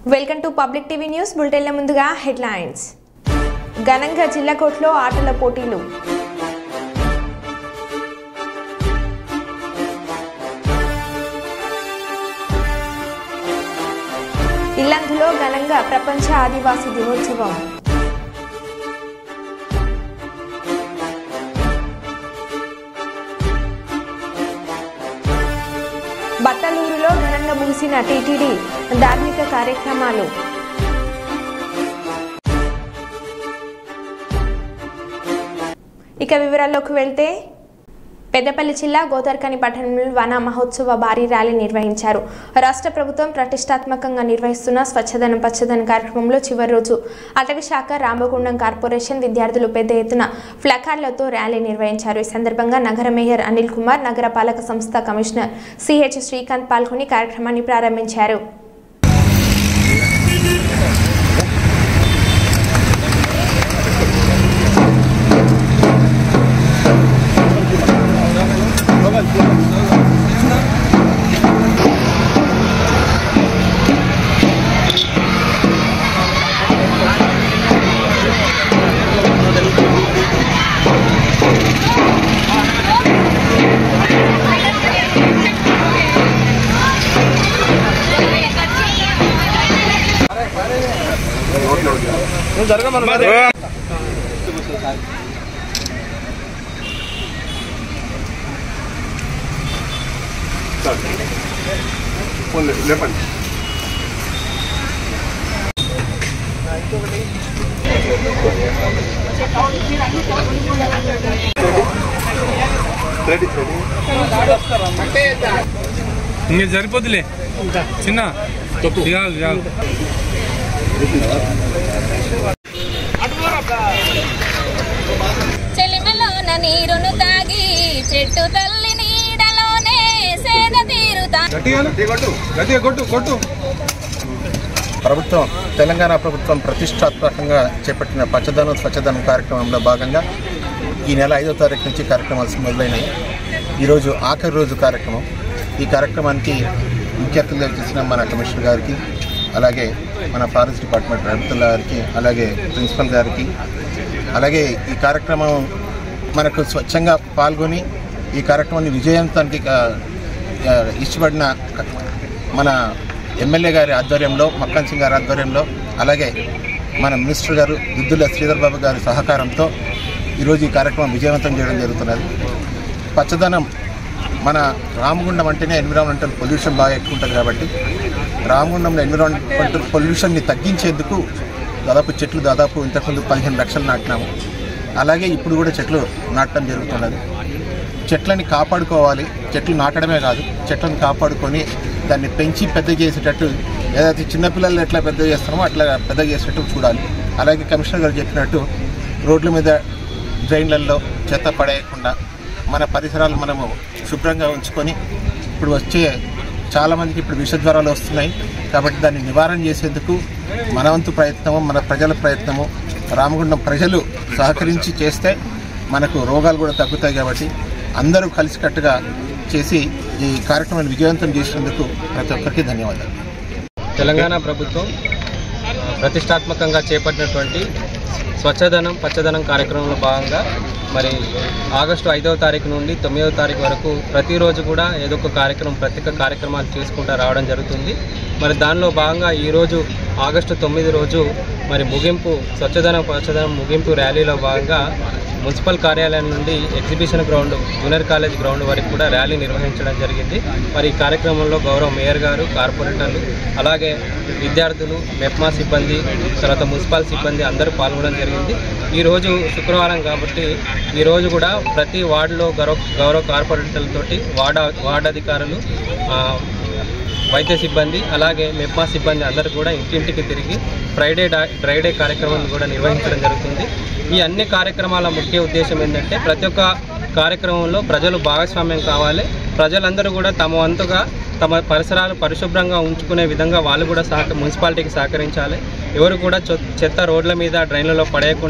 welcome to public TV news బులెటిన్ల ముందుగా headlines ఘనంగా జిల్లా కోర్టులో ఆటల పోటీలు ఇల్లందులో ఘనంగా ప్రపంచ ఆదివాసీ దినోత్సవం బట్టలూరులో ఘనంగా ముగిసిన టీటీడీ ధార్మిక కార్యక్రమాలు ఇక వివరాల్లోకి వెళ్తే పెద్దపల్లి జిల్లా గోదర్కని పట్టణంలో వన మహోత్సవ భారీ ర్యాలీ నిర్వహించారు రాష్ట్ర ప్రభుత్వం ప్రతిష్టాత్మకంగా నిర్వహిస్తున్న స్వచ్ఛదనం పచ్చదనం కార్యక్రమంలో చివరి రోజు అటవీ శాఖ రామగుండం కార్పొరేషన్ విద్యార్థులు పెద్ద ఎత్తున ఫ్లకార్లతో ర్యాలీ నిర్వహించారు ఈ సందర్భంగా నగర మేయర్ అనిల్ కుమార్ నగర పాలక సంస్థ కమిషనర్ సిహెచ్ శ్రీకాంత్ పాల్గొని కార్యక్రమాన్ని ప్రారంభించారు లేపండి రెడీ ఇంక సరిపోతులే చిన్న ఇగాగు ఇగాగు చెలిమలోన నీరును తాగి చెట్టు తల్లి నీడలోనే సేద తీరుతా గట్టిగా కొట్టు గట్టిగా కొట్టు కొట్టు ప్రభుత్వం తెలంగాణ ప్రభుత్వం ప్రతిష్టాత్మకంగా చేపట్టిన పచ్చదనం స్వచ్ఛదనం కార్యక్రమంలో భాగంగా ఈ నెల ఐదో తారీఖు నుంచి కార్యక్రమాలు మొదలైనవి ఈరోజు ఆఖరి రోజు కార్యక్రమం ఈ కార్యక్రమానికి ముఖ్య అతిథిగా చేసిన మన కమిషనర్ గారికి అలాగే మన ఫారెస్ట్ డిపార్ట్మెంట్ రవితుల్లా గారికి అలాగే ప్రిన్సిపల్ గారికి అలాగే ఈ కార్యక్రమం మనకు స్వచ్ఛంగా పాల్గొని ఈ కార్యక్రమాన్ని విజయవంతానికి ఆ, ఆ, ఇష్టపడిన మన ఎమ్మెల్యే గారి ఆధ్వర్యంలో మక్కన్ సింగ్ గారి ఆధ్వర్యంలో అలాగే మన మినిస్టర్ గారు దుద్దుల శ్రీధర్ బాబు గారి సహకారంతో ఈరోజు ఈ కార్యక్రమం విజయవంతం చేయడం జరుగుతున్నది పచ్చదనం మన రామగుండం అంటేనే ఎన్విరాన్మెంటల్ పొల్యూషన్ బాగా ఎక్కువ ఉంటుంది కాబట్టి రామగుండంలో ఎన్విరాన్మెంటల్ పొల్యూషన్ని తగ్గించేందుకు దాదాపు చెట్లు దాదాపు ఇంతకుముందు పదిహేను లక్షలు నాటినాము అలాగే ఇప్పుడు కూడా చెట్లు నాటడం జరుగుతున్నది చెట్లని కాపాడుకోవాలి చెట్లు నాటడమే కాదు చెట్లను కాపాడుకొని దాన్ని పెంచి పెద్ద చేసేటట్టు ఏదైతే చిన్నపిల్లలు ఎట్లా పెద్ద చేస్తామో అట్లా పెద్ద చేసేటట్టు చూడాలి అలాగే కమిషనర్ గారు చెప్పినట్టు రోడ్ల మీద డ్రైన్లలో చెత్త పడేయకుండా మన పరిసరాలు మనము శుభ్రంగా ఉంచుకొని ఇప్పుడు వచ్చే చాలామందికి ఇప్పుడు విషజ్వరాలు వస్తున్నాయి కాబట్టి దాన్ని నివారణ చేసేందుకు మన వంతు ప్రయత్నము మన ప్రజల ప్రయత్నము రామగుండం ప్రజలు సహకరించి చేస్తే మనకు రోగాలు కూడా తగ్గుతాయి కాబట్టి అందరూ కలిసికట్టుగా చేసి ఈ కార్యక్రమాన్ని విజయవంతం చేసినందుకు ప్రతి ఒక్కరికి ధన్యవాదాలు తెలంగాణ ప్రభుత్వం ప్రతిష్టాత్మకంగా చేపట్టినటువంటి స్వచ్ఛదనం పచ్చదనం కార్యక్రమంలో భాగంగా మరి ఆగస్టు ఐదవ తారీఖు నుండి తొమ్మిదవ తారీఖు వరకు ప్రతిరోజు కూడా ఏదో ఒక కార్యక్రమం ప్రత్యేక కార్యక్రమాలు చేసుకుంటూ రావడం జరుగుతుంది మరి దానిలో భాగంగా ఈరోజు ఆగస్టు తొమ్మిది రోజు మరి ముగింపు స్వచ్ఛదనం పచ్చదనం ముగింపు ర్యాలీలో భాగంగా మున్సిపల్ కార్యాలయం నుండి exhibition ground junior college ground వరకు కూడా ర్యాలీ నిర్వహించడం జరిగింది మరి ఈ కార్యక్రమంలో గౌరవ మేయర్ గారు కార్పొరేటర్లు అలాగే విద్యార్థులు మెప్మా సిబ్బంది తర్వాత మున్సిపల్ సిబ్బంది అందరూ పాల్గొనడం జరిగింది ఈరోజు శుక్రవారం కాబట్టి ఈరోజు కూడా ప్రతి వార్డులో గౌరవ గౌరవ కార్పొరేటర్లతోటి వార్డు వార్డు అధికారులు ఆ, వైద్య సిబ్బంది అలాగే మెప్మా సిబ్బంది అందరూ కూడా ఇంటింటికి తిరిగి ఫ్రైడే డా- డ్రైడే కార్యక్రమాన్ని కూడా నిర్వహించడం జరుగుతుంది ఈ అన్ని కార్యక్రమాల ముఖ్య ఉద్దేశం ఏంటంటే ప్రతి ఒక్క కార్యక్రమంలో ప్రజలు భాగస్వామ్యం కావాలి ప్రజలందరూ కూడా తమ వంతుగా తమ పరిసరాలు పరిశుభ్రంగా ఉంచుకునే విధంగా వాళ్ళు కూడా సహక మున్సిపాలిటీకి సహకరించాలి ఎవరు కూడా చొ- చెత్త రోడ్ల మీద డ్రైన్లలో పడేయకుండా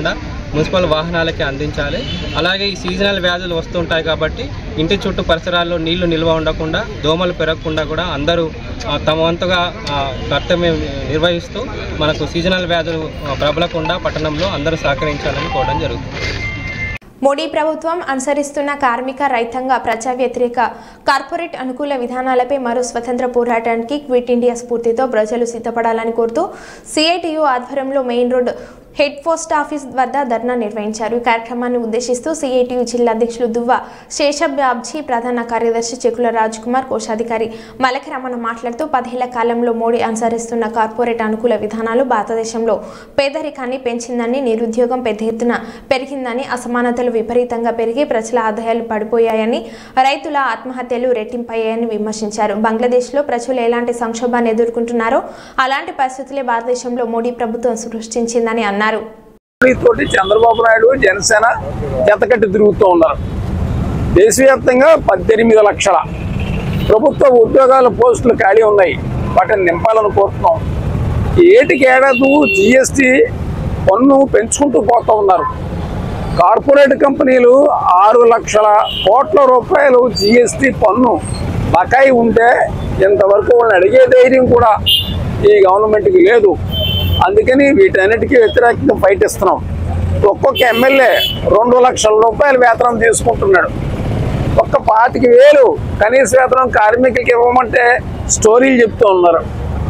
మున్సిపల్ వాహనాలకి అందించాలి అలాగే ఈ సీజనల్ వ్యాధులు వస్తుంటాయి కాబట్టి ఇంటి చుట్టూ పరిసరాల్లో నీళ్లు నిల్వ ఉండకుండా దోమలు పెరగకుండా కూడా అందరూ ఆ, తమ వంతుగా ఆ, కర్తవ్యం నిర్వహిస్తూ మనకు సీజనల్ వ్యాధులు ఆ, ప్రబలకుండా పట్టణంలో అందరూ సహకరించాలని కోరడం జరుగుతుంది మోడీ ప్రభుత్వం అనుసరిస్తున్న కార్మిక రైతాంగ ప్రజా వ్యతిరేక కార్పొరేట్ అనుకూల విధానాలపై మరో స్వతంత్ర పోరాటానికి క్విట్ ఇండియా స్ఫూర్తితో ప్రజలు సిద్ధపడాలని కోరుతూ సిఐటియు ఆధ్వర్యంలో main road head post office వద్ద ధర్నా నిర్వహించారు ఈ కార్యక్రమాన్ని ఉద్దేశిస్తూ సిఐటియు జిల్లా అధ్యక్షులు దువ్వ శేషబాబ్జీ ప్రధాన కార్యదర్శి చెకుల రాజ్ కుమార్ కోశాధికారి మలక రమణ మాట్లాడుతూ పదేళ్ల కాలంలో మోడీ అనుసరిస్తున్న కార్పొరేట్ అనుకూల విధానాలు భారతదేశంలో పేదరికాన్ని పెంచిందని నిరుద్యోగం పెద్ద ఎత్తున పెరిగిందని అసమానతలు విపరీతంగా పెరిగి ప్రజల ఆదాయాలు పడిపోయాయని రైతుల ఆత్మహత్యలు రెట్టింపయ్యాయని విమర్శించారు బంగ్లాదేశ్లో ప్రజలు ఎలాంటి సంక్షోభాన్ని ఎదుర్కొంటున్నారో అలాంటి పరిస్థితులే భారతదేశంలో మోడీ ప్రభుత్వం సృష్టించిందని అన్నారు తోటి చంద్రబాబు నాయుడు జనసేన జతకట్టి తిరుగుతూ ఉన్నారు దేశవ్యాప్తంగా పద్దెనిమిది లక్షల ప్రభుత్వ ఉద్యోగాల పోస్టులు ఖాళీ ఉన్నాయి వాటిని నింపాలని కోరుతున్నాం ఏటికి ఏడాది జిఎస్టి పన్ను పెంచుకుంటూ పోతూ ఉన్నారు కార్పొరేట్ కంపెనీలు ఆరు లక్షల కోట్ల రూపాయలు జిఎస్టి పన్ను బకాయి ఉంటే ఇంతవరకు వాళ్ళని అడిగే ధైర్యం కూడా ఈ గవర్నమెంట్కి లేదు అందుకని వీటన్నిటికీ వ్యతిరేకంగా ఫైట్ ఇస్తున్నాం ఒక్కొక్క ఎమ్మెల్యే రెండు లక్షల రూపాయల వేతనం తీసుకుంటున్నాడు ఒక్క పాతిక వేలు కనీస వేతనం కార్మికులకి ఇవ్వమంటే స్టోరీలు చెప్తూ ఉన్నారు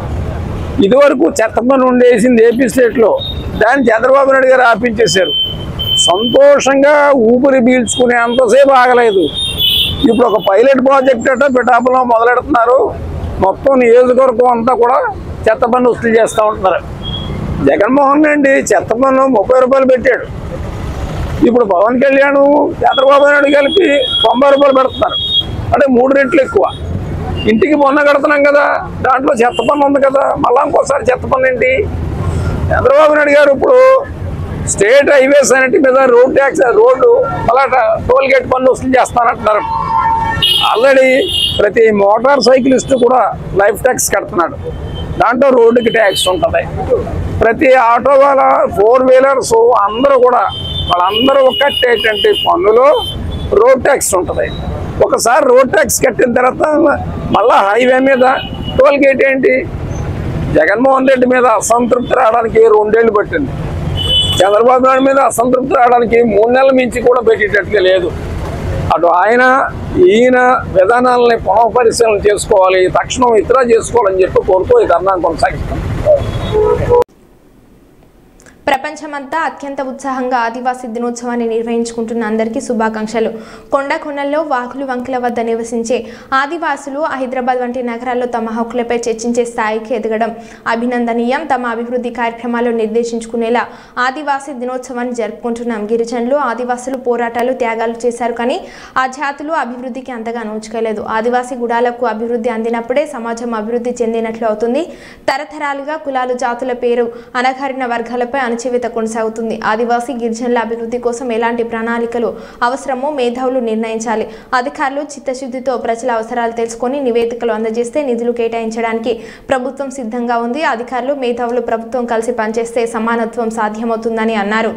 ఇదివరకు చెత్తపని ఉండేసింది ఏపీ స్టేట్లో దాన్ని చంద్రబాబు నాయుడు గారు ఆపించేశారు సంతోషంగా ఊపిరి పీల్చుకునే అంతసేపు ఆగలేదు ఇప్పుడు ఒక పైలట్ ప్రాజెక్ట్ అట పిఠాపురం మొదలెడుతున్నారు మొత్తం నియోజకవర్గం అంతా కూడా చెత్త పన్ను వసూలు చేస్తూ ఉంటున్నారు జగన్మోహన్ రెడ్డి చెత్త పన్ను ముప్పై రూపాయలు పెట్టాడు ఇప్పుడు పవన్ కళ్యాణ్ చంద్రబాబు నాయుడు కలిపి తొంభై రూపాయలు పెడుతున్నారు అంటే మూడు రెట్లు ఎక్కువ ఇంటికి పన్ను కడుతున్నాం కదా దాంట్లో చెత్త పన్ను ఉంది కదా మళ్ళా ఇంకోసారి చెత్త పన్ను ఏంటి చంద్రబాబు నాయుడు గారు ఇప్పుడు స్టేట్ హైవేస్ అన్నిటి మీద రోడ్ ట్యాక్స్ రోడ్డు మళ్ళా టోల్ గేట్ పన్ను వసూలు చేస్తానంటున్నారు ఆల్రెడీ ప్రతి మోటార్ సైకిలిస్ట్ కూడా లైఫ్ ట్యాక్స్ కడుతున్నాడు దాంట్లో రోడ్డుకి ట్యాక్స్ ఉంటుంది ప్రతి ఆటో వాళ్ళ ఫోర్ వీలర్స్ అందరూ కూడా వాళ్ళందరూ కట్టేటువంటి పన్నులో రోడ్ ట్యాక్స్ ఉంటుంది ఒకసారి రోడ్ ట్యాక్స్ కట్టిన తర్వాత మళ్ళా హైవే మీద టోల్ గేట్ ఏంటి జగన్మోహన్ రెడ్డి మీద అసంతృప్తి రావడానికి రెండేళ్లు పట్టింది చంద్రబాబు నాయుడు మీద అసంతృప్తి రావడానికి మూడు నెలల మించి కూడా పెట్టేటట్టుగా లేదు అటు ఆయన ఈయన విధానాలని పునఃపరిశీలన చేసుకోవాలి తక్షణం ఇతర చేసుకోవాలని చెప్పి కోరుతూ ఈ ధర్నాన్ని కొనసాగిస్తాం ప్రపంచమంతా అత్యంత ఉత్సాహంగా ఆదివాసీ దినోత్సవాన్ని నిర్వహించుకుంటున్న అందరికీ శుభాకాంక్షలు కొండ కొండల్లో వాకులు వంకుల వద్ద నివసించే ఆదివాసులు హైదరాబాద్ వంటి నగరాల్లో తమ హక్కులపై చర్చించే స్థాయికి ఎదగడం అభినందనీయం తమ అభివృద్ధి కార్యక్రమాలు నిర్దేశించుకునేలా ఆదివాసీ దినోత్సవాన్ని జరుపుకుంటున్నాం గిరిజనులు ఆదివాసులు పోరాటాలు త్యాగాలు చేశారు కానీ ఆ జాతులు అభివృద్ధికి అంతగా నోచుకోలేదు ఆదివాసీ గుడాలకు అభివృద్ధి అందినప్పుడే సమాజం అభివృద్ధి చెందినట్లు అవుతుంది తరతరాలుగా కులాలు జాతుల పేరు అనగారిన వర్గాలపై అణచివేత కొనసాగుతుంది ఆదివాసీ గిరిజనుల అభివృద్ధి కోసం ఎలాంటి ప్రణాళికలు అవసరమో మేధావులు నిర్ణయించాలి అధికారులు చిత్తశుద్ధితో ప్రజల అవసరాలు తెలుసుకొని నివేదికలు అందజేస్తే నిధులు కేటాయించడానికి ప్రభుత్వం సిద్ధంగా ఉంది అధికారులు మేధావులు ప్రభుత్వం కలిసి పనిచేస్తే సమానత్వం సాధ్యమవుతుందని అన్నారు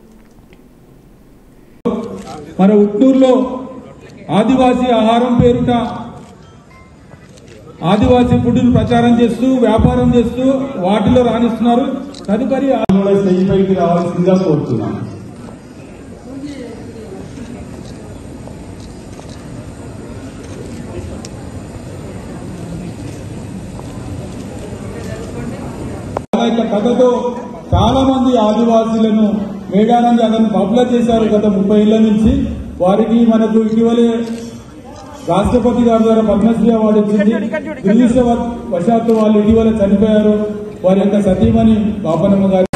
మన ఉట్నూరులో ఆదివాసీ ఆహారం పేరుట ఆదివాసీ ఫుడ్ను ప్రచారం చేస్తూ వ్యాపారం చేస్తూ వాటిలో రాణిస్తున్నారు తదుపరి పైకి రావాల్సిందిగా కోరుతున్నాను యొక్క కథతో చాలా మంది ఆదివాసీలను మేఘానంది అతను పాపులర్ చేశారు గత ముప్పై ఏళ్ల నుంచి వారికి మనకు ఇటీవలే రాష్ట్రపతి గారి ద్వారా పద్మశ్రీ అవార్డు ఇచ్చింది దురదృష్టవశాత్తు వాళ్ళు ఇటీవల చనిపోయారు వారి యొక్క సతీమణి బాపనమ్మ గారు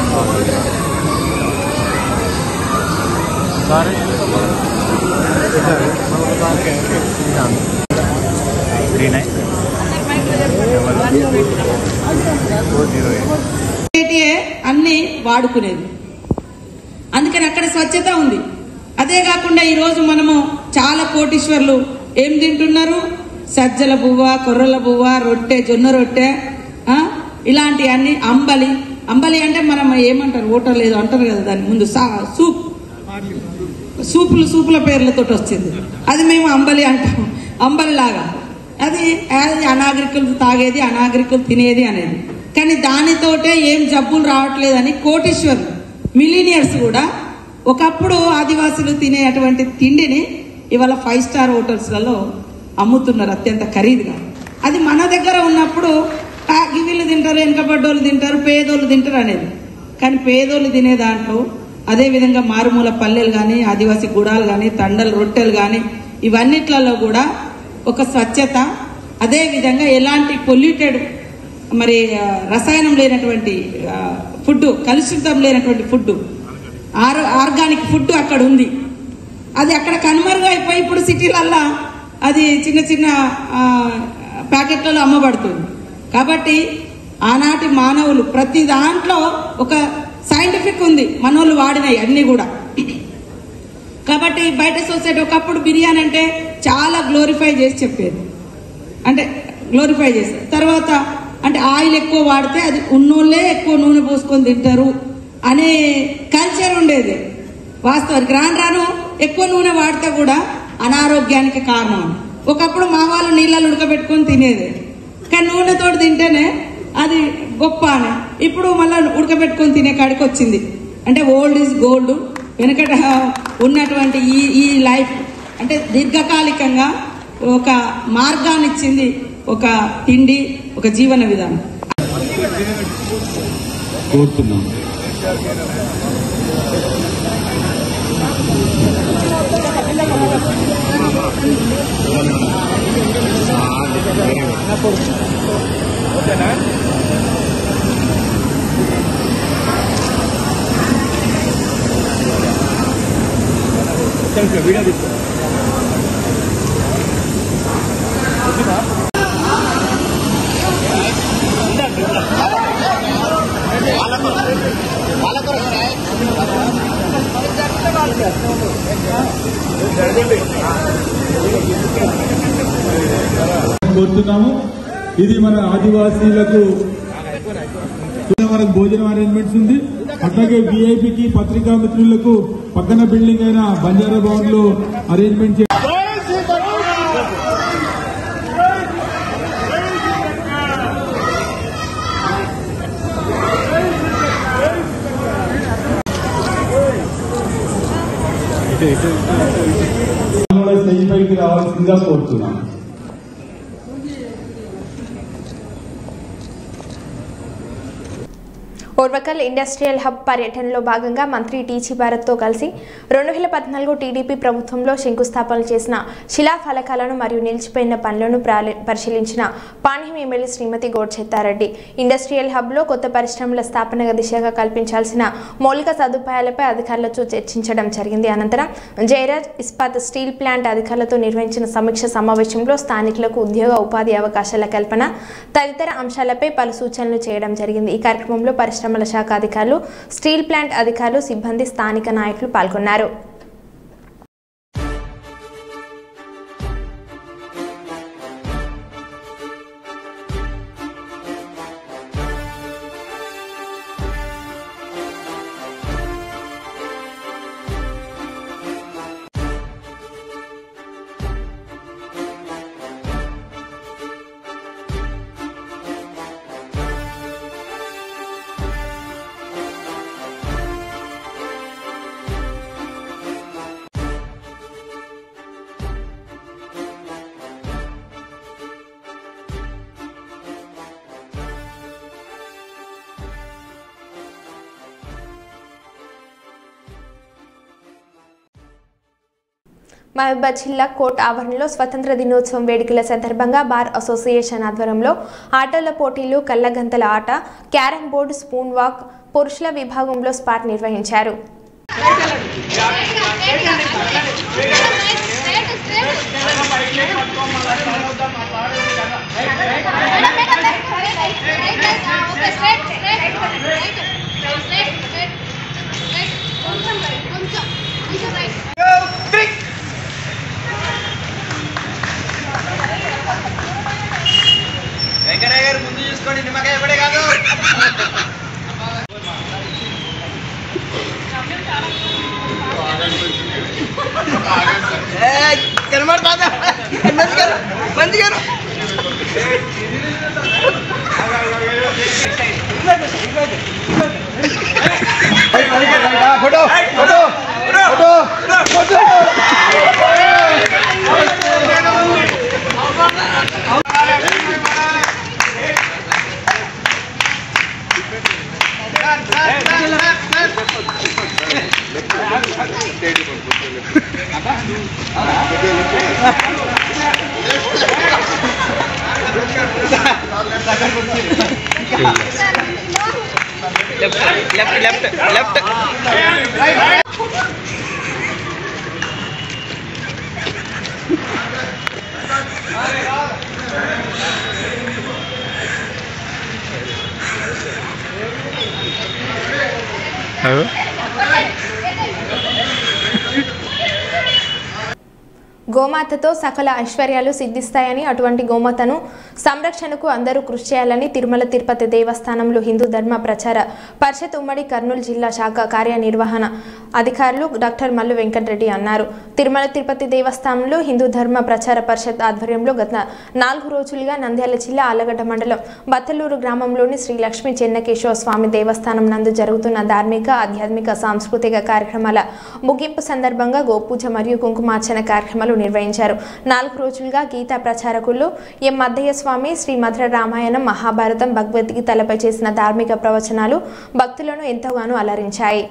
ఏంటియే అన్ని వాడుకునేది అందుకని అక్కడ స్వచ్ఛత ఉంది అదే కాకుండా ఈ రోజు మనము చాలా కోటీశ్వర్లు ఏం తింటున్నారు సజ్జల బువ్వ కొర్రల బువ్వ రొట్టె జొన్న రొట్టె ఆ, ఇలాంటి అన్ని అంబలి అంబలి అంటే మనం ఏమంటారు ఓటర్ లేదు అంటారు కదా దాని ముందు సా సూప్ సూపులు సూపుల పేర్లతో వచ్చింది అది మేము అంబలి అంటాం అంబలి లాగా అది అది అనాగరికులు తాగేది అనాగరికులు తినేది అనేది కానీ దానితోటే ఏం జబ్బులు రావట్లేదని కోటేశ్వరులు మిలీనియర్స్ కూడా ఒకప్పుడు ఆదివాసులు తినేటువంటి తిండిని ఇవాళ ఫైవ్ స్టార్ హోటల్స్లలో అమ్ముతున్నారు అత్యంత ఖరీదుగా అది మన దగ్గర ఉన్నప్పుడు ఆ, గివీళ్ళు తింటారు వెనకబడ్డోళ్ళు తింటారు పేదోళ్ళు తింటారు అనేది కానీ పేదోళ్ళు తినే దాంట్లో అదే విధంగా మారుమూల పల్లెలు కానీ ఆదివాసీ గుడాలు కానీ తండలు రొట్టెలు కానీ ఇవన్నిట్లలో కూడా ఒక స్వచ్ఛత అదే విధంగా ఎలాంటి పొల్యూటెడ్ మరి ఆ, రసాయనం లేనటువంటి ఫుడ్ కలుషితం లేనటువంటి ఫుడ్ ఆర్ ఆర్గానిక్ ఫుడ్ అక్కడ ఉంది అది అక్కడ కనుమరుగు అయిపోయి ఇప్పుడు సిటీలల్లా అది చిన్న చిన్న ఆ, ప్యాకెట్లలో అమ్మబడుతుంది కాబట్టి ఆనాటి మానవులు ప్రతి దాంట్లో ఒక సైంటిఫిక్ ఉంది మనోళ్ళు వాడినాయి అన్ని కూడా కాబట్టి బయట సొసైటీ ఒకప్పుడు బిర్యానీ అంటే చాలా గ్లోరిఫై చేసి చెప్పేది అంటే గ్లోరిఫై చేసి తర్వాత అంటే ఆయిల్ ఎక్కువ వాడితే అది ఉన్నోళ్ళే ఎక్కువ నూనె పోసుకొని తింటారు అనే కల్చర్ ఉండేది వాస్తవానికి రాను రాను ఎక్కువ నూనె వాడితే కూడా అనారోగ్యానికి కారణం ఒకప్పుడు మా వాళ్ళు నీళ్ళలో ఉడకబెట్టుకొని తినేది కానీ నూనెతోటి తింటేనే అది గొప్ప అని ఇప్పుడు మళ్ళీ ఉడకబెట్టుకొని తినే కాడికి వచ్చింది అంటే ఓల్డ్ ఈజ్ గోల్డ్ వెనకట ఉన్నటువంటి ఈ ఈ లైఫ్ అంటే దీర్ఘకాలికంగా ఒక మార్గాన్ని ఇచ్చింది ఒక తిండి ఒక జీవన విధానం కోరుతున్నాం కోరుతున్నాము ఇది మన ఆదివాసీలకు మనకు భోజనం అరేంజ్మెంట్స్ ఉంది అట్లాగే విఐపికి పత్రికా మిత్రులకు పక్కన బిల్డింగ్ అయిన బంజారా భవన్ లో అరేంజ్మెంట్ చే- కూడా స్టేజ్ పైకి రావాల్సిందిగా కోరుతున్నాం ఓర్వకల్ ఇండస్ట్రియల్ హబ్ పర్యటనలో భాగంగా మంత్రి టీచీ భారత్తో కలిసి రెండు వేల పద్నాలుగు టీడీపీ ప్రభుత్వంలో శంకుస్థాపన చేసిన శిలాఫలకాలను మరియు నిలిచిపోయిన పనులను ప్రాలి- పరిశీలించిన పాణ్యం ఎమ్మెల్యే శ్రీమతి గోడ్చెత్తారెడ్డి ఇండస్ట్రియల్ హబ్లో కొత్త పరిశ్రమల స్థాపన దిశగా కల్పించాల్సిన మౌలిక సదుపాయాలపై అధికారులతో చర్చించడం జరిగింది అనంతరం జయరాజ్ ఇస్పాత్ స్టీల్ ప్లాంట్ అధికారులతో నిర్వహించిన సమీక్ష సమావేశంలో స్థానికులకు ఉద్యోగ ఉపాధి అవకాశాల కల్పన తదితర అంశాలపై పలు సూచనలు చేయడం జరిగింది ఈ కార్యక్రమంలో పరిశ్రమల శాఖ అధికారులు స్టీల్ ప్లాంట్ అధికారులు సిబ్బంది స్థానిక నాయకులు పాల్గొన్నారు మహబూబాద్ జిల్లా కోర్ట్ ఆవరణలో స్వతంత్ర దినోత్సవం వేడుకల సందర్భంగా బార్ అసోసియేషన్ ఆధ్వర్యంలో ఆటల పోటీలు కళ్ళగంతల ఆట క్యారమ్ బోర్డు స్పూన్ వాక్ పురుషుల విభాగంలో స్పాట్ నిర్వహించారు వెంకటయ్య గారు ముందు చూసుకోండి నిమ్మకాయ పడే కాదు గోమాతతో సకల ఐశ్వర్యాలు సిద్ధిస్తాయని అటువంటి గోమాతను సంరక్షణకు అందరూ కృషి చేయాలని తిరుమల తిరుపతి దేవస్థానంలో హిందూ ధర్మ ప్రచార పరిషత్ ఉమ్మడి కర్నూలు జిల్లా శాఖ కార్యనిర్వహణ అధికారులు డాక్టర్ మల్లు వెంకటరెడ్డి అన్నారు తిరుమల తిరుపతి దేవస్థానంలో హిందూ ధర్మ ప్రచార పరిషత్ ఆధ్వర్యంలో గత నాలుగు రోజులుగా నంద్యాల జిల్లా ఆలగడ్డ మండలం బత్తలూరు గ్రామంలోని శ్రీ లక్ష్మీ చెన్నకేశ్వర స్వామి దేవస్థానం నందు జరుగుతున్న ధార్మిక ఆధ్యాత్మిక సాంస్కృతిక కార్యక్రమాల ముగింపు సందర్భంగా గోపూజ మరియు కుంకుమార్చన కార్యక్రమాలు నిర్వహించారు నాలుగు రోజులుగా గీతా ప్రచారకులు ఎం మద్దయ్య స్వామి శ్రీ మధుర రామాయణం మహాభారతం భగవద్గీతలపై చేసిన ధార్మిక ప్రవచనాలు భక్తులను ఎంతగానో అలరించాయి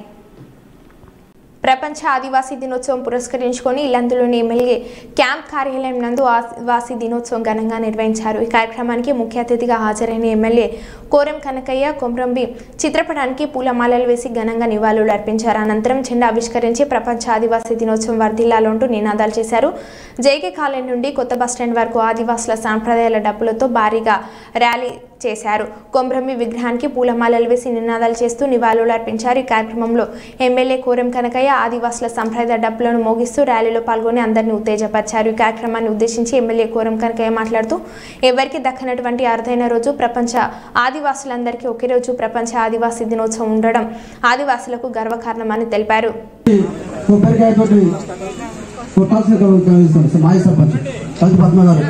ప్రపంచ ఆదివాసీ దినోత్సవం పురస్కరించుకొని ఇల్లందులోని ఎమ్మెల్యే క్యాంప్ కార్యాలయం నందు ఆదివాసీ దినోత్సవం ఘనంగా నిర్వహించారు ఈ కార్యక్రమానికి ముఖ్య అతిథిగా హాజరైన ఎమ్మెల్యే కోరం కనకయ్య కొమ్రంబి చిత్రపటానికి పూలమాలలు వేసి ఘనంగా నివాళులు అర్పించారు అనంతరం జెండా ఆవిష్కరించి ప్రపంచ ఆదివాసీ దినోత్సవం వర్ధిల్లాలంటూ నినాదాలు చేశారు జేకే కాలనీ నుండి కొత్త బస్టాండ్ వరకు ఆదివాసుల సాంప్రదాయాల డబ్బులతో భారీగా ర్యాలీ చేశారు కొమ్రమ్మి విగ్రహానికి పూలమాలలు వేసి నినాదాలు చేస్తూ నివాళులు అర్పించారు ఈ కార్యక్రమంలో ఎమ్మెల్యే కోరం కనకయ్య ఆదివాసుల సంప్రదాయ డబ్బులను మోగిస్తూ ర్యాలీలో పాల్గొని అందరినీ ఉత్తేజపరిచారు ఈ కార్యక్రమాన్ని ఉద్దేశించి ఎమ్మెల్యే కోరం కనకయ్య మాట్లాడుతూ ఎవరికి దక్కనటువంటి అరుదైన రోజు ప్రపంచ ఆదివాసులందరికీ ఒకే రోజు ప్రపంచ ఆదివాసీ దినోత్సవం ఉండడం ఆదివాసులకు గర్వకారణమని తెలిపారు కొబ్బరికాయతో కొట్టాల్సిన కలుగుతాం మాజీ సర్పంచ్ కల్తి పద్మ గారు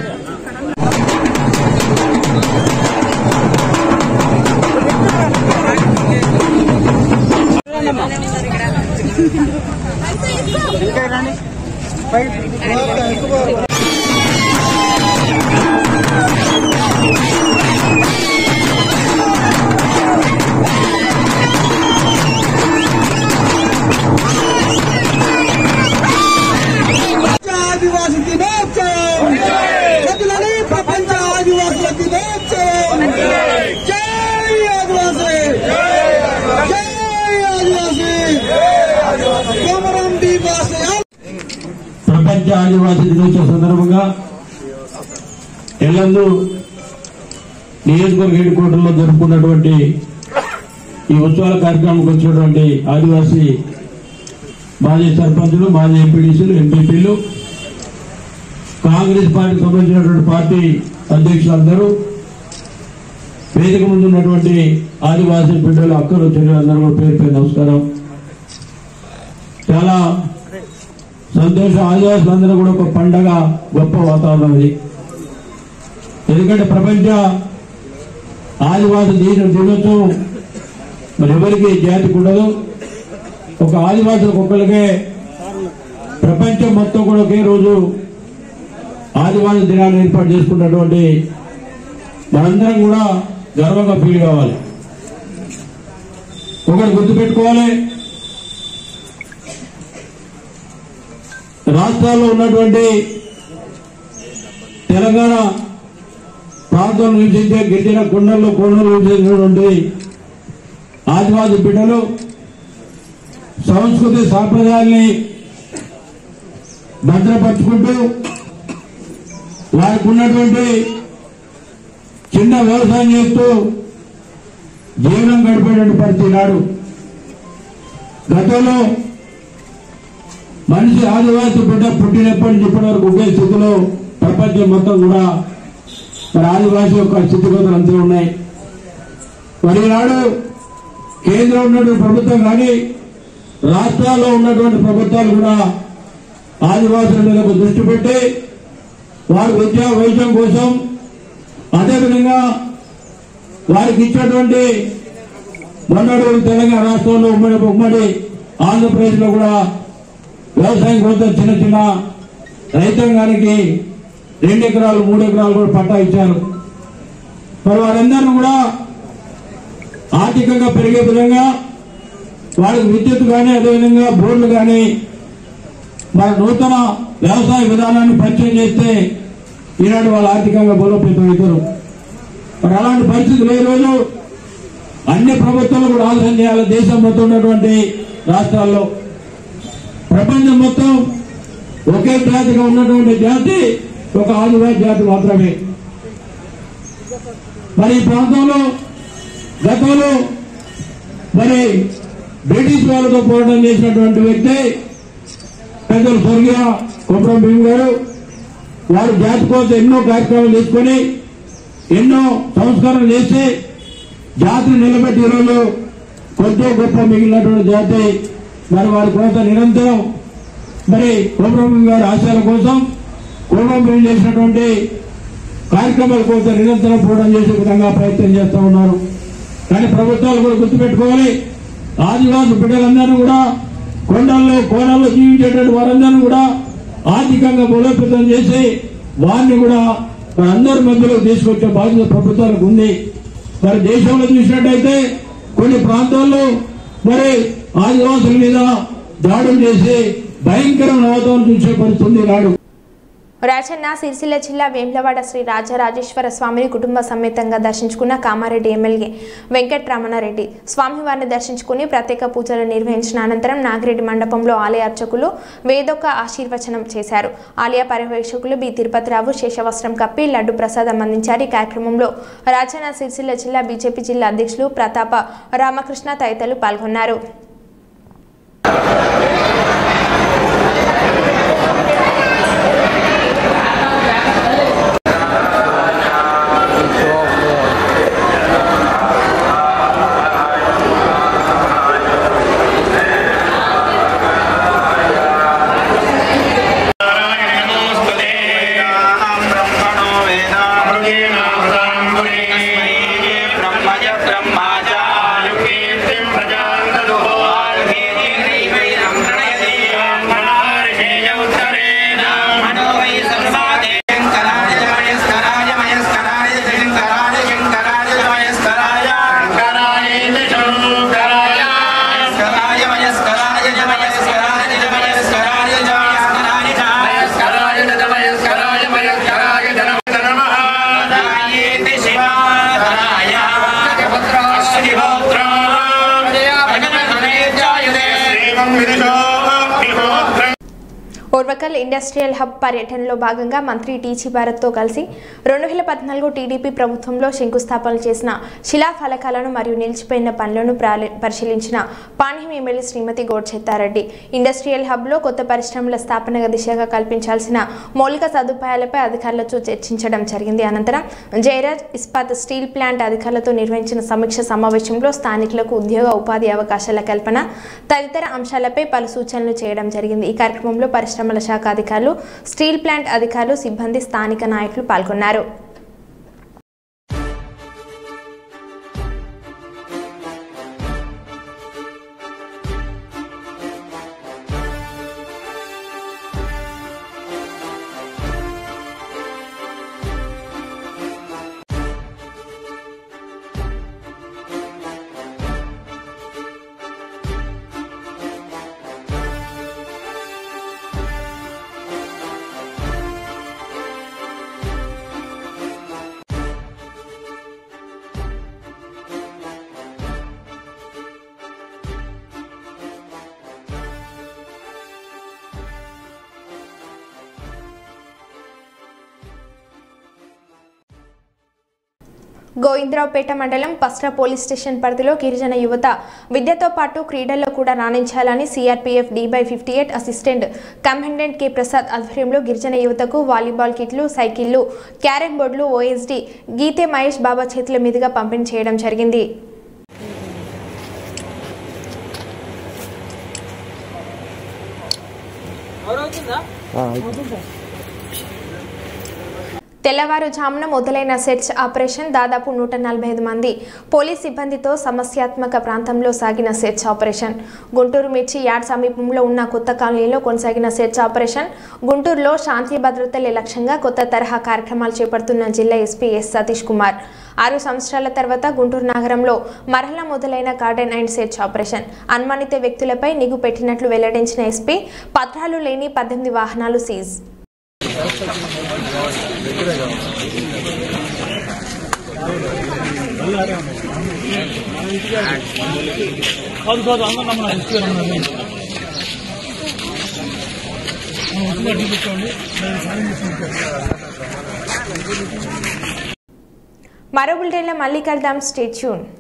ఆదివాసి దినోత్సవం ప్రజలని ప్రపంచ ఆదివాసుల దినోత్సవం జై ఆదివాసి జై ఆదివాసి కోమరం దివాసి ప్రపంచ ఆదివాసీ దినోత్సవ సందర్భంగా ఎల్లందు నియోజకవర్గ హెడ్ క్వార్టర్లో జరుపుకున్నటువంటి ఈ ఉత్సవాల కార్యక్రమానికి వచ్చినటువంటి ఆదివాసీ మాజీ సర్పంచులు మాజీ ఎంపీడీసీలు ఎంపీపీలు కాంగ్రెస్ పార్టీకి సంబంధించినటువంటి పార్టీ అధ్యక్షులందరూ వేదిక ముందు ఉన్నటువంటి ఆదివాసీ బిడ్డలు అక్కలు చెల్లెలందరూ కూడా పేరు పేరు నమస్కారం చాలా సంతోషం ఆదివాసులందరూ కూడా ఒక పండగ గొప్ప వాతావరణం ఇది ఎందుకంటే ప్రపంచ ఆదివాసి దేశ దినోత్సవం మరి ఎవరికి జాతికి ఉండదు ఒక ఆదివాసులకు ఒక్కరికే ప్రపంచం మొత్తం కూడా ఒకే రోజు ఆదివాసి దినాన్ని ఏర్పాటు చేసుకున్నటువంటి మనందరం కూడా గర్వంగా ఫీల్ కావాలి ఒకటి గుర్తుపెట్టుకోవాలి రాష్ట్రాల్లో ఉన్నటువంటి తెలంగాణ ప్రాంతంలో నివసించే గిరిజన కొండల్లో కొండలు నివసించినటువంటి ఆదివాసి బిడ్డలు సంస్కృతి సాంప్రదాయాల్ని భద్రపరుచుకుంటూ వారికి ఉన్నటువంటి చిన్న వ్యవసాయం చేస్తూ జీవనం గడిపేటువంటి పరిస్థితి నాడు గతంలో మనిషి ఆదివాసి బిడ్డ పుట్టినప్పటి నుంచి ఇప్పటి వరకు ఒకే స్థితిలో ప్రపంచం మొత్తం కూడా మరి ఆదివాసి యొక్క స్థితిగతులు అంతా ఉన్నాయి మరి ఈనాడు కేంద్రం ఉన్నటువంటి ప్రభుత్వం కానీ రాష్ట్రాల్లో ఉన్నటువంటి ప్రభుత్వాలు కూడా ఆదివాసుల మీద ఒక దృష్టి పెట్టి వారి విద్యా వైద్యం కోసం అదేవిధంగా వారికి ఇచ్చినటువంటి మొన్నటి తెలంగాణ రాష్ట్రంలో ఉమ్మడి ఉమ్మడి ఆంధ్రప్రదేశ్లో కూడా వ్యవసాయం కోసం చిన్న చిన్న రైతాంగానికి రెండు ఎకరాలు మూడు ఎకరాలు కూడా పట్టా ఇచ్చారు మరి వారందరినీ కూడా ఆర్థికంగా పెరిగే విధంగా వాళ్ళకి విద్యుత్ కానీ అదేవిధంగా బోర్డులు కానీ మన నూతన వ్యవసాయ విధానాన్ని పరిచయం చేస్తే ఈనాడు వాళ్ళు ఆర్థికంగా బలోపేతం అవుతారు మరి అలాంటి పరిస్థితులు ఈ రోజు అన్ని ప్రభుత్వాలు కూడా ఆలోచన చేయాలి దేశం మొత్తం ఉన్నటువంటి రాష్ట్రాల్లో ప్రపంచం మొత్తం ఒకే జాతిగా ఉన్నటువంటి జాతి ఒక ఆదివాసి జాతి మాత్రమే మరి ఈ ప్రాంతంలో గతంలో మరి బ్రిటిష్ వాళ్ళతో పోరాటం చేసినటువంటి వ్యక్తి పెద్దలు స్వర్గీయ కుట్రం భీమ్ గారు వారు జాతి కోసం ఎన్నో కార్యక్రమాలు తీసుకొని ఎన్నో సంస్కరణలు చేసి జాతిని నిలబెట్టి ఈరోజు కొద్ది గొప్ప మిగిలినటువంటి జాతి మరి వారి కోసం నిరంతరం మరి కుట్రం గారి ఆశయాల కోసం కుటుంబం భీమ్ చేసినటువంటి కార్యక్రమాల కోసం నిరంతరం పోరాటం చేసే విధంగా ప్రయత్నం చేస్తూ ఉన్నారు కానీ ప్రభుత్వాలు కూడా గుర్తుపెట్టుకోవాలి ఆదివాసి బిడ్డలందరినీ కూడా కొండల్లో కోణాల్లో జీవించేటువంటి వారందరినీ కూడా ఆర్థికంగా బలోపేతం చేసి వారిని కూడా అందరి మధ్యలో తీసుకొచ్చే బాధ్యత ప్రభుత్వాలకు ఉంది మరి దేశంలో చూసినట్టయితే కొన్ని ప్రాంతాల్లో మరి ఆదివాసుల మీద దాడులు చేసి భయంకరమైన వాతావరణం చూసే పరిస్థితి నాడు రాజన్న సిరిసిల్ల జిల్లా వేములవాడ శ్రీ రాజరాజేశ్వర స్వామిని కుటుంబ సమేతంగా దర్శించుకున్న కామారెడ్డి ఎమ్మెల్యే వెంకట్రమణారెడ్డి స్వామివారిని దర్శించుకుని ప్రత్యేక పూజలు నిర్వహించిన అనంతరం నాగిరెడ్డి మండపంలో ఆలయ అర్చకులు వేదొక ఆశీర్వచనం చేశారు ఆలయ పర్యవేక్షకులు బి తిరుపతిరావు శేషవస్త్రం కప్పి లడ్డు ప్రసాదం అందించారు ఈ కార్యక్రమంలో రాజన్న సిరిసిల్ల జిల్లా బీజేపీ జిల్లా అధ్యక్షులు ప్రతాప రామకృష్ణ తదితరులు పాల్గొన్నారు ఓర్వకల్ ఇండస్ట్రియల్ హబ్ పర్యటనలో భాగంగా మంత్రి టీచీ భారత్తో కలిసి రెండు వేల పద్నాలుగు టీడీపీ ప్రభుత్వంలో శంకుస్థాపనలు చేసిన శిలాఫలకాలను మరియు నిలిచిపోయిన పనులను ప్రాలి- పరిశీలించిన పాణ్యం ఎమ్మెల్యే శ్రీమతి గోడ్చెత్తారెడ్డి ఇండస్ట్రియల్ హబ్లో కొత్త పరిశ్రమల స్థాపన దిశగా కల్పించాల్సిన మౌలిక సదుపాయాలపై అధికారులతో చర్చించడం జరిగింది అనంతరం జయరాజ్ ఇస్పాత్ స్టీల్ ప్లాంట్ అధికారులతో నిర్వహించిన సమీక్ష సమావేశంలో స్థానికులకు ఉద్యోగ ఉపాధి అవకాశాల కల్పన తదితర అంశాలపై పలు సూచనలు చేయడం జరిగింది ఈ కార్యక్రమంలో పరిశ్రమల శాఖ అధికారులు స్టీల్ ప్లాంట్ అధికారులు సిబ్బంది స్థానిక నాయకులు పాల్గొన్నారు గోవిందరావుపేట మండలం పస్రా పోలీస్ స్టేషన్ పరిధిలో గిరిజన యువత విద్యతో పాటు క్రీడల్లో కూడా రాణించాలని CRPF D by fifty eight assistant commandant K Prasad ఆధ్వర్యంలో గిరిజన యువతకు వాలీబాల్ కిట్లు సైకిళ్లు క్యారమ్ బోర్డులు ఓఎస్డి గీతే మహేష్ బాబా చేతుల మీదుగా పంపిణీ చేయడం జరిగింది తెల్లవారుజామున మొదలైన సెర్చ్ ఆపరేషన్ దాదాపు నూట నలభై ఐదు మంది పోలీస్ సిబ్బందితో సమస్యాత్మక ప్రాంతంలో సాగిన సెర్చ్ ఆపరేషన్ గుంటూరు మిర్చి యార్డ్ సమీపంలో ఉన్న కొత్త కాలనీలో కొనసాగిన సెర్చ్ ఆపరేషన్ గుంటూరులో శాంతి భద్రతలే లక్ష్యంగా కొత్త తరహా కార్యక్రమాలు చేపడుతున్న జిల్లా ఎస్పీ ఎస్ సతీష్ కుమార్ ఆరు సంవత్సరాల తర్వాత గుంటూరు నగరంలో మరలా మొదలైన గార్డెన్ అండ్ సెర్చ్ ఆపరేషన్ అనుమానిత వ్యక్తులపై నిగు పెట్టినట్లు వెల్లడించిన ఎస్పీ పత్రాలు లేని పద్దెనిమిది వాహనాలు సీజ్ కాదు కాదు అందరూ నమ్మని ఇస్తున్నాను చూపించండి నేను సాయం చేసుకుంటాను మరో బులెటిన్లో మళ్ళీ కలుద్దాం స్టే ట్యూన్